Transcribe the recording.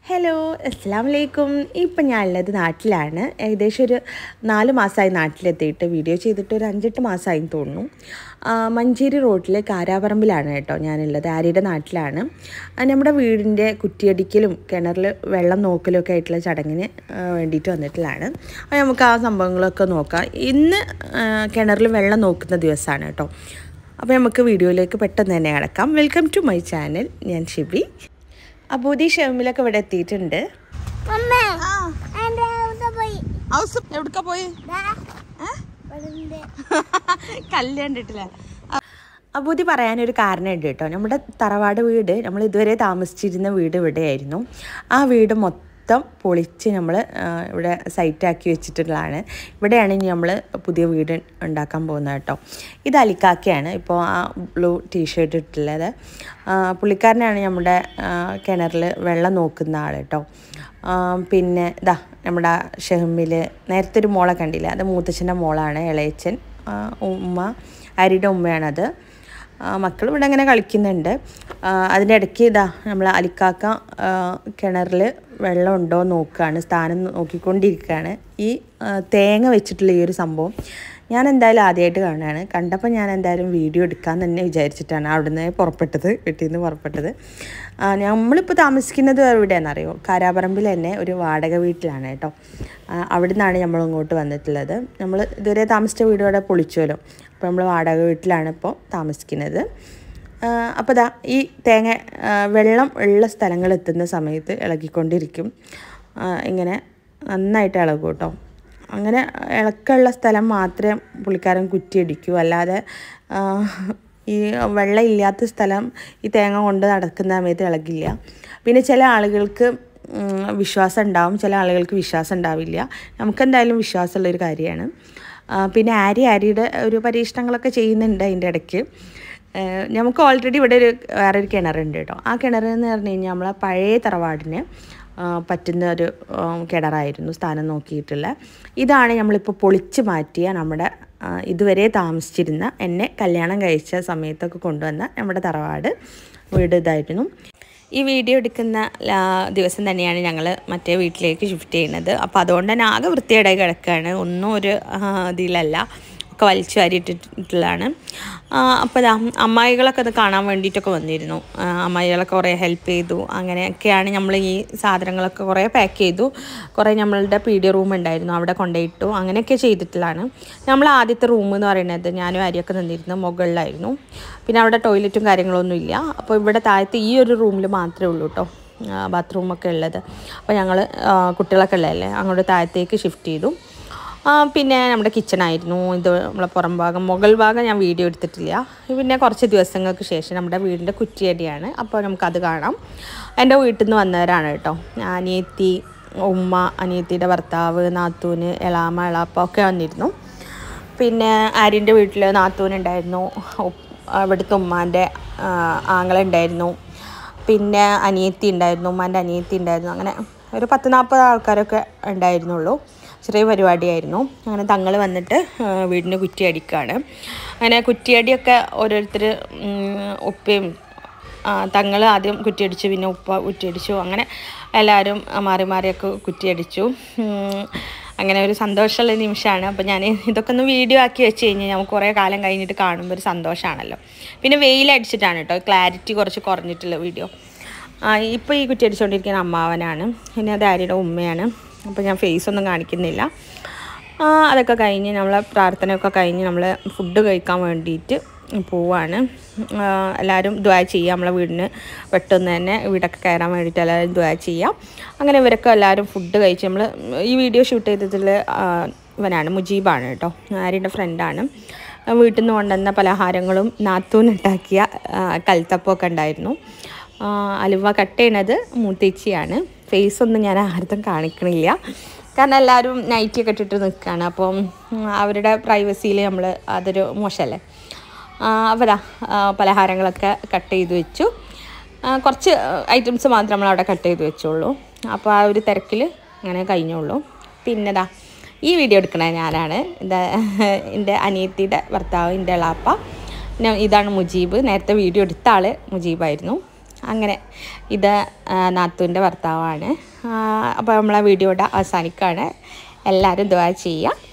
Hello അസ്സാം വലൈക്കും ഇപ്പം ഞാൻ ഉള്ളത് നാട്ടിലാണ് ഏകദേശം ഒരു നാല് മാസമായി നാട്ടിലെത്തിയിട്ട് വീഡിയോ ചെയ്തിട്ട് ഒരു അഞ്ചെട്ട് മാസമായി എന്ന് തോന്നുന്നു ആ, മഞ്ചേരി റോഡിൽ കാരാപറമ്പിലാണ് കേട്ടോ ഞാനുള്ളത് ആര്യയുടെ നാട്ടിലാണ് ആ, നമ്മുടെ വീടിൻ്റെ കുറ്റിയടിക്കലും കിണറിൽ വെള്ളം നോക്കലും ഒക്കെ ആയിട്ടുള്ള ചടങ്ങിന് ആ, വേണ്ടിയിട്ട് വന്നിട്ടുള്ളതാണ് അപ്പോൾ നമുക്ക് ആ സംഭവങ്ങളൊക്കെ നോക്കാം ഇന്ന് ആ, കിണറിൽ വെള്ളം നോക്കുന്ന ദിവസമാണ് കേട്ടോ അപ്പോൾ നമുക്ക് വീഡിയോയിലേക്ക് പെട്ടെന്ന് തന്നെ കിടക്കാം വെൽക്കം ടു മൈ ചാനൽ ഞാൻ ഷിബി അബൂദി ഷെമിലൊക്കെ ഇവിടെ എത്തിയിട്ടുണ്ട് അമ്മേ എന്റെ അവിടെ പോയി ഹൗസ് എവിടക്ക പോയി ദാ, ഇവിടുണ്ട്. കല്ല് കണ്ടിട്ടില്ല അബൂദി പറയാനൊരു കാരണമുണ്ട് കേട്ടോ നമ്മുടെ തറവാട് വീട് നമ്മൾ ഇതുവരെ താമസിച്ചിരുന്ന വീട് ഇവിടെയായിരുന്നു ആ വീട് മൊത്തം പൊളിച്ച് നമ്മൾ ഇവിടെ സൈറ്റാക്കി വെച്ചിട്ടുള്ളതാണ് ഇവിടെയാണ് ഇനി നമ്മൾ പുതിയ വീട് ഉണ്ടാക്കാൻ പോകുന്നത് കേട്ടോ ഇത് അലിക്കാക്കയാണ് ഇപ്പോൾ ആ ബ്ലൂ ടീഷർട്ട് ഇട്ടുള്ളത് ആ, പുള്ളിക്കാരനാണ് നമ്മുടെ കിണറിൽ വെള്ളം നോക്കുന്ന ആൾ കേട്ടോ ആ, പിന്നെ ഇതാ നമ്മുടെ ഷെഹമിൽ നേരത്തെ ഒരു മോളെ കണ്ടില്ല അത് മൂത്തച്ഛൻ്റെ മോളാണ് ഇളയച്ചൻ ആ, ഉമ്മ അരിയുടെ ഉമ്മയാണത് മക്കൾ ഇവിടെ അങ്ങനെ കളിക്കുന്നുണ്ട് ആ, അതിൻ്റെ ഇടയ്ക്ക് ഇതാ നമ്മൾ അലിക്കാക്ക കിണറിൽ വെള്ളം ഉണ്ടോ എന്ന് നോക്കുകയാണ് സ്ഥാനം നോക്കിക്കൊണ്ടിരിക്കുകയാണ് ഈ ആ, തേങ്ങ വെച്ചിട്ടുള്ള ഈ ഒരു സംഭവം ഞാൻ എന്തായാലും ആദ്യമായിട്ട് കാണുകയാണ് കണ്ടപ്പോൾ ഞാൻ എന്തായാലും വീഡിയോ എടുക്കാൻ തന്നെ വിചാരിച്ചിട്ടാണ് അവിടുന്ന് പുറപ്പെട്ടത് വീട്ടിൽ നിന്ന് പുറപ്പെട്ടത് ആ, നമ്മളിപ്പോൾ താമസിക്കുന്നത് എവിടെയാണെന്നറിയോ കാരാപറമ്പിൽ തന്നെ ഒരു വാടക വീട്ടിലാണ് കേട്ടോ ആ, അവിടെ നിന്നാണ് നമ്മൾ ഇങ്ങോട്ട് വന്നിട്ടുള്ളത് നമ്മൾ ഇതുവരെ താമസിച്ച വീട് ഇവിടെ പൊളിച്ചുവല്ലോ അപ്പോൾ നമ്മൾ വാടക വീട്ടിലാണ് ഇപ്പോൾ താമസിക്കുന്നത് അപ്പോൾ ദാ ഈ തേങ്ങ ആ, വെള്ളം ഉള്ള സ്ഥലങ്ങൾ എത്തുന്ന സമയത്ത് ഇളകിക്കൊണ്ടിരിക്കും ആ, ഇങ്ങനെ നന്നായിട്ട് ഇളകും കേട്ടോ അങ്ങനെ ഇളക്കമുള്ള സ്ഥലം മാത്രമേ പുള്ളിക്കാരൻ കുറ്റിയടിക്കൂ അല്ലാതെ ആ, ഈ വെള്ളം ഇല്ലാത്ത സ്ഥലം ഈ തേങ്ങ കൊണ്ട് നടക്കുന്ന സമയത്ത് ഇളകില്ല പിന്നെ ചില ആളുകൾക്ക് ഉം, വിശ്വാസം ഉണ്ടാവും ചില ആളുകൾക്ക് വിശ്വാസം ഉണ്ടാവില്ല നമുക്കെന്തായാലും വിശ്വാസമുള്ളൊരു കാര്യമാണ് ആ, പിന്നെ ആരി ആരിയുടെ ഒരു പരീക്ഷണങ്ങളൊക്കെ ചെയ്യുന്നുണ്ട് അതിൻ്റെ ഇടയ്ക്ക് ഏഹ് നമുക്ക് ഓൾറെഡി ഇവിടെ ഒരു വേറൊരു കിണറുണ്ട് കേട്ടോ ആ കിണർ എന്ന് പറഞ്ഞു കഴിഞ്ഞാൽ നമ്മളെ പഴയ തറവാടിന് ആ, പറ്റുന്ന ഒരു ആ, കിണറായിരുന്നു സ്ഥാനം നോക്കിയിട്ടുള്ള ഇതാണ് നമ്മളിപ്പോൾ പൊളിച്ച് മാറ്റിയ നമ്മുടെ ആ, ഇതുവരെ താമസിച്ചിരുന്ന എന്നെ കല്യാണം കഴിച്ച സമയത്തൊക്കെ കൊണ്ടുവന്ന നമ്മുടെ തറവാട് വീട് ഇതായിരുന്നു ഈ വീഡിയോ എടുക്കുന്ന ആ, ദിവസം തന്നെയാണ് ഞങ്ങൾ മറ്റേ വീട്ടിലേക്ക് ഷിഫ്റ്റ് ചെയ്യുന്നത് അപ്പോൾ അതുകൊണ്ട് തന്നെ ആകെ വൃത്തിയേടായി കിടക്കുകയാണ് ഒന്നും ഒരു ആ, ഇതിലല്ല ഒക്കെ വലിച്ചു വാരിയിട്ടിട്ടുള്ളതാണ് അപ്പോൾ ദാ അമ്മായികളൊക്കെ അത് കാണാൻ വേണ്ടിയിട്ടൊക്കെ വന്നിരുന്നു ആ, അമ്മായികളൊക്കെ കുറേ ഹെൽപ്പ് ചെയ്തു അങ്ങനെയൊക്കെയാണ് നമ്മൾ ഈ സാധനങ്ങളൊക്കെ കുറേ പാക്ക് ചെയ്തു കുറേ നമ്മളുടെ പി ഡി റൂം ഉണ്ടായിരുന്നു അവിടെ കൊണ്ടുപോയിട്ടു അങ്ങനെയൊക്കെ ചെയ്തിട്ടുള്ളതാണ് നമ്മൾ ആദ്യത്തെ റൂം എന്ന് പറയുന്നത് ഞാനും അരിയൊക്കെ നിന്നിരുന്നു മുകളിലായിരുന്നു പിന്നെ അവിടെ ടോയ്ലറ്റും കാര്യങ്ങളൊന്നും ഇല്ല അപ്പോൾ ഇവിടെ താഴത്ത് ഈ ഒരു റൂമിൽ മാത്രമേ ഉള്ളൂ കേട്ടോ ബാത്റൂമൊക്കെ ഉള്ളത് അപ്പോൾ ഞങ്ങൾ കുട്ടികളൊക്കെ ഉള്ളതല്ലേ അങ്ങോട്ട് താഴത്തേക്ക് ഷിഫ്റ്റ് ചെയ്തു ആ, പിന്നെ നമ്മുടെ കിച്ചണായിരുന്നു ഇത് നമ്മളെ പുറം ഭാഗം മുകൾ ഭാഗം ഞാൻ വീഡിയോ എടുത്തിട്ടില്ല പിന്നെ കുറച്ച് ദിവസങ്ങൾക്ക് ശേഷം നമ്മുടെ വീടിൻ്റെ കുറ്റിയടിയാണ് അപ്പോൾ നമുക്കത് കാണാം എൻ്റെ വീട്ടിൽ നിന്ന് വന്നവരാണ് കേട്ടോ അനിയത്തി ഉമ്മ അനിയത്തിയുടെ ഭർത്താവ് നാത്തൂന് എളാമ എളാപ്പ ഒക്കെ വന്നിരുന്നു പിന്നെ ആര്യൻ്റെ വീട്ടിൽ നാത്തൂനുണ്ടായിരുന്നു ഉപ്പ്- ഇവിടുത്തെ ഉമ്മാൻ്റെ ആങ്ങളുണ്ടായിരുന്നു പിന്നെ അനിയത്തി ഉണ്ടായിരുന്നു ഉമ്മാൻ്റെ അനിയത്തി ഉണ്ടായിരുന്നു അങ്ങനെ ഒരു പത്ത് നാൽപ്പത് ആൾക്കാരൊക്കെ ഉണ്ടായിരുന്നുള്ളൂ ചെറിയ പരിപാടിയായിരുന്നു അങ്ങനെ തങ്ങൾ വന്നിട്ട് ആ, വീടിന് കുറ്റി അടിക്കുകയാണ് അങ്ങനെ കുറ്റിയടിയൊക്കെ ഓരോരുത്തർ ഉപ്പയും തങ്ങൾ ആദ്യം കുറ്റിയടിച്ചു പിന്നെ ഉപ്പ കുറ്റിയടിച്ചു അങ്ങനെ എല്ലാവരും മാറി മാറിയൊക്കെ കുറ്റിയടിച്ചു ഉം, അങ്ങനെ ഒരു സന്തോഷമുള്ള നിമിഷമാണ് അപ്പോൾ ഞാൻ ഇതൊക്കെ ഒന്ന് വീഡിയോ ആക്കി വെച്ച് കഴിഞ്ഞാൽ നമുക്ക് കുറേ കാലം കഴിഞ്ഞിട്ട് കാണുമ്പോൾ ഒരു സന്തോഷമാണല്ലോ പിന്നെ വെയിലടിച്ചിട്ടാണ് കേട്ടോ ക്ലാരിറ്റി കുറച്ച് കുറഞ്ഞിട്ടുള്ള വീഡിയോ ഇപ്പോൾ ഈ കുറ്റി അടിച്ചുകൊണ്ടിരിക്കുന്ന അമ്മാവനാണ് പിന്നെ അത് ആര്യയുടെ ഉമ്മയാണ് അപ്പോൾ ഞാൻ ഫേസ് ഒന്നും കാണിക്കുന്നില്ല ആ, അതൊക്കെ കഴിഞ്ഞ് നമ്മളെ പ്രാർത്ഥനയൊക്കെ കഴിഞ്ഞ് നമ്മൾ ഫുഡ് കഴിക്കാൻ വേണ്ടിയിട്ട് പോവാണ് ആ, എല്ലാവരും ദ്വാ ചെയ്യാം നമ്മളെ വീടിന് പെട്ടെന്ന് തന്നെ വീടൊക്കെ കയറാൻ വേണ്ടിയിട്ട് എല്ലാവരും ദ്വാ ചെയ്യാം അങ്ങനെ ഇവരൊക്കെ എല്ലാവരും ഫുഡ് കഴിച്ച് നമ്മൾ ഈ വീഡിയോ ഷൂട്ട് ചെയ്തതിൽ ഇവനാണ് മുജീബാണ് കേട്ടോ ആര്യയുടെ ഫ്രണ്ടാണ് വീട്ടിൽ നിന്ന് കൊണ്ടുവന്ന പലഹാരങ്ങളും നാത്തൂനുണ്ടാക്കിയ ആ, കൽത്തപ്പമൊക്കെ ഉണ്ടായിരുന്നു ആ, അലുവ കട്ട് ചെയ്യണത് മൂത്തേച്ചിയാണ് ഫേസ് ഒന്നും ഞാൻ ആർക്കും കാണിക്കണില്ല കാരണം എല്ലാവരും നൈറ്റിയൊക്കെ ഇട്ടിട്ട് നിൽക്കുകയാണ് അപ്പം ഉം, അവരുടെ പ്രൈവസിയിൽ നമ്മൾ അതൊരു മോശമല്ലേ അപ്പോൾ ദാ ആ, പലഹാരങ്ങളൊക്കെ കട്ട് ചെയ്ത് വെച്ചു ആ, കുറച്ച് ഐറ്റംസ് മാത്രം നമ്മൾ അവിടെ കട്ട് ചെയ്ത് വെച്ചോളൂ അപ്പോൾ ആ ഒരു തിരക്കിൽ അങ്ങനെ കഴിഞ്ഞോളൂ പിന്നെ ദാ ഈ വീഡിയോ എടുക്കണത് ഞാനാണ് എന്താ എൻ്റെ അനിയത്തിയുടെ ഭർത്താവ് എൻ്റെ എളാപ്പ പിന്നെ ഇതാണ് മുജീബ് നേരത്തെ വീഡിയോ എടുത്ത ആൾ മുജീബായിരുന്നു അങ്ങനെ ഇത് നാത്തുവിൻ്റെ ഭർത്താവാണ് അപ്പോൾ നമ്മളെ വീഡിയോയുടെ അവസാനിക്കുകയാണ് എല്ലാവരും ദ്വാ ചെയ്യുക